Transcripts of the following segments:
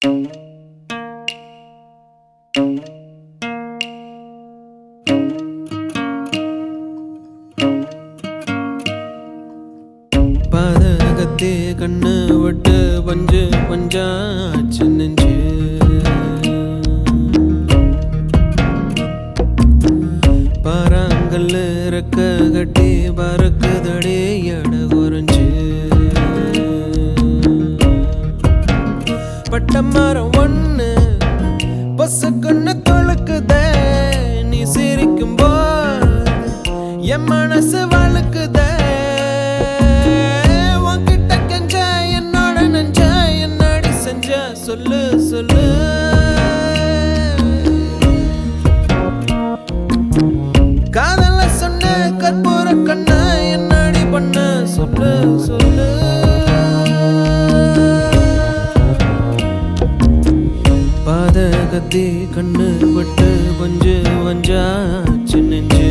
பாதகத்தே கண்ணு விட்டு பஞ்சு பஞ்சாச்சு நெஞ்சு பாறாங்கல்லு ரெக்க கட்டி பறக்குதடே எட குறைஞ்சு பட்ட மரம் ஒண்ணு பசு கண்ணு தொழுக்குதே நீ சிரிக்கும் போது என் மனசு வழுக்குதே உன்கிட்ட கெஞ்ச என்னோட நெஞ்ச என்னடி செஞ்ச சொல்லு சொல்லு காதல சொன்ன கற்பூர கண்ண என்னடி பண்ண சொல்லு சொல்லு பாதகத்தி கண்ணு பட்டு பஞ்சு வஞ்சாச்சு நெஞ்சு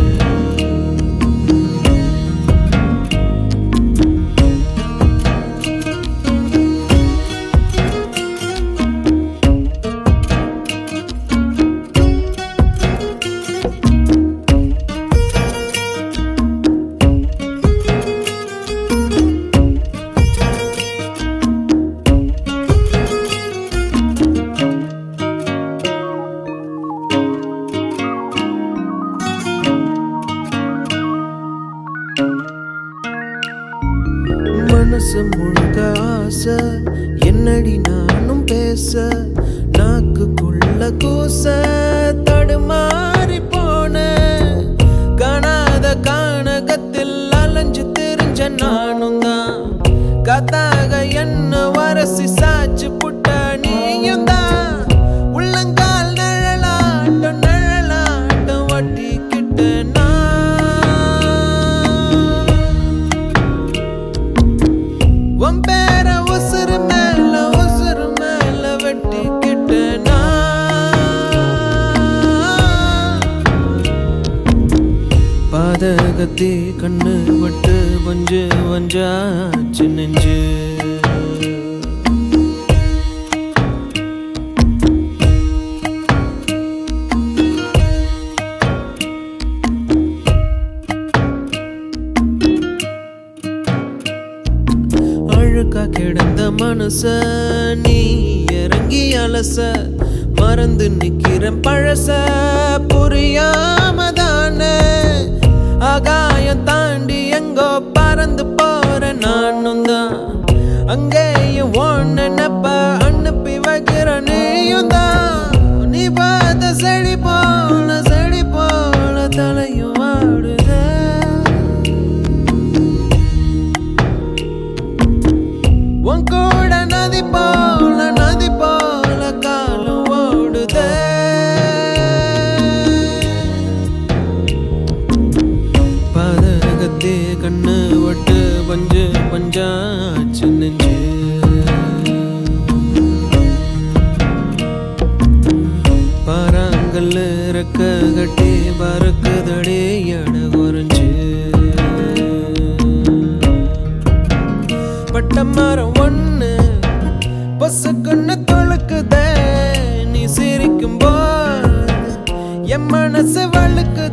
மனசு முழுக்க ஆசை என்னடி நானும் பேச நாக்குக்குள்ள கூச தடுமாறி போன காணாத கானகத்தில் அலைஞ்சு திரிஞ்ச நானும் தான் கத்தாக என்ன வரசி சாச்சு புட்ட நீயும் தான் உள்ளங்கால் நிழலாட்டம் நிழலாட்டம் வட்டிக்கிட்ட நான் உன் பேர உசுறு மேல உசுறு மேல வெட்டிக்கிட்ட நான் பாதகத்தி கண்ணு விட்டு பஞ்சு வஞ்சாச்சு நெஞ்சு அழுக்கா கிடந்த மனச நீ இறங்கி அலச மறந்து நிக்கிறேன் பழச புரியாம தானே ஆகாயம் தாண்டி எங்கோ பறந்து போற நானும் தான் அங்கேயும் ஒன்னு நப்ப அனுப்பி வைக்கிற நீயும் தான் நீ பார்த்த செடி போல செடி போல தலையும் ஆடுதே உன் கூட நதி போல நதி போல காலம் ஓடுதே பாதகத்தே கண்ணு வட்டு பஞ்சு பஞ்சாச்சு நெஞ்சு பாறாங்கல்லு ரெக்க கட்டி பறக்குதடே எட குறைஞ்சு பட்ட மரம் ஒண்ணு பசு கண்ணு தொழுக்குதே நீ சிரிக்கும் போது என் மனசு வழுக்குதே